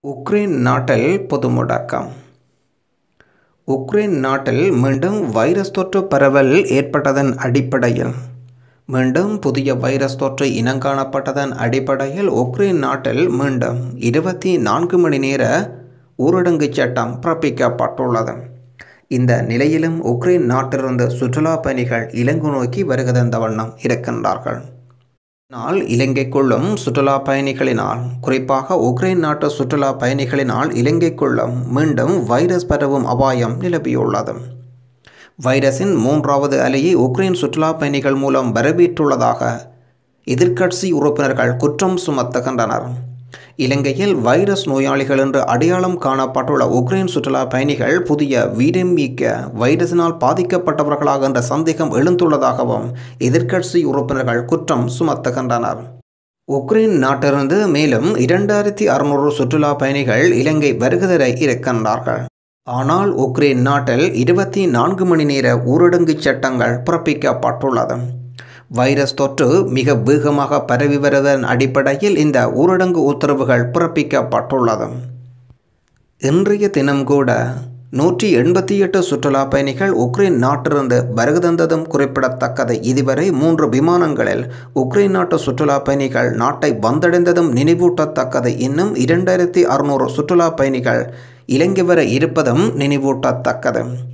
Ukraine நாட்டில் பொது முடக்கம் உக்ரைன் நாட்டில் மீண்டும் வைரஸ் தொற்று பரவல் ஏற்பட்டதன் அடிப்படையில் மீண்டும் புதிய வைரஸ் தொற்று இனங்காணப்பட்டதன் அடிப்படையில் உக்ரைன் நாட்டில் மீண்டும் இருபத்தி நான்கு மணி நேர ஊரடங்கு சட்டம் பிறப்பிக்கப்பட்டுள்ளது இந்த நிலையிலும் உக்ரைன் நாட்டிலிருந்து சுற்றுலா பயணிகள் இலங்கை நோக்கி வருகதந்த வண்ணம் இருக்கின்றார்கள் இதனால் இலங்கைக்குள்ளும் சுற்றுலா பயணிகளினால் குறிப்பாக உக்ரைன் நாட்டு சுற்றுலா பயணிகளினால் இலங்கைக்குள்ளும் மீண்டும் வைரஸ் பரவும் அபாயம் நிலவியுள்ளது வைரஸின் மூன்றாவது அலையை உக்ரைன் சுற்றுலா பயணிகள் மூலம் வரவேற்றுள்ளதாக எதிர்க்கட்சி உறுப்பினர்கள் குற்றம் சுமத்துகின்றனர் இலங்கையில் வைரஸ் நோயாளிகள் என்று அடையாளம் காணப்பட்டுள்ள உக்ரைன் சுற்றுலா பயணிகள் புதிய வீரமிக்க வைரஸினால் பாதிக்கப்பட்டவர்களாக என்ற சந்தேகம் எழுந்துள்ளதாகவும் எதிர்க்கட்சி உறுப்பினர்கள் குற்றம் சுமத்துகின்றனர் உக்ரைன் நாட்டிலிருந்து மேலும் இரண்டாயிரத்தி அறுநூறு சுற்றுலா பயணிகள் இலங்கை வருகதர இருக்கின்றார்கள் ஆனால் உக்ரைன் நாட்டில் இருபத்தி நான்கு மணி நேர ஊரடங்கு சட்டங்கள் பிறப்பிக்கப்பட்டுள்ளது வைரஸ் தொற்று மிக வேகமாக பரவி வருவதன் அடிப்படையில் இந்த ஊரடங்கு உத்தரவுகள் பிறப்பிக்கப்பட்டுள்ளது இன்றைய தினம் கூட நூற்றி எண்பத்தி எட்டு சுற்றுலா பயணிகள் உக்ரைன் நாட்டிலிருந்து வருகதந்ததும் குறிப்பிடத்தக்கது இதுவரை மூன்று விமானங்களில் உக்ரைன் நாட்டு சுற்றுலா பயணிகள் நாட்டை வந்தடைந்ததும் நினைவூட்டத்தக்கது இன்னும் இரண்டாயிரத்தி அறுநூறு சுற்றுலா பயணிகள் இலங்கை வர இருப்பதும் நினைவூட்டத்தக்கது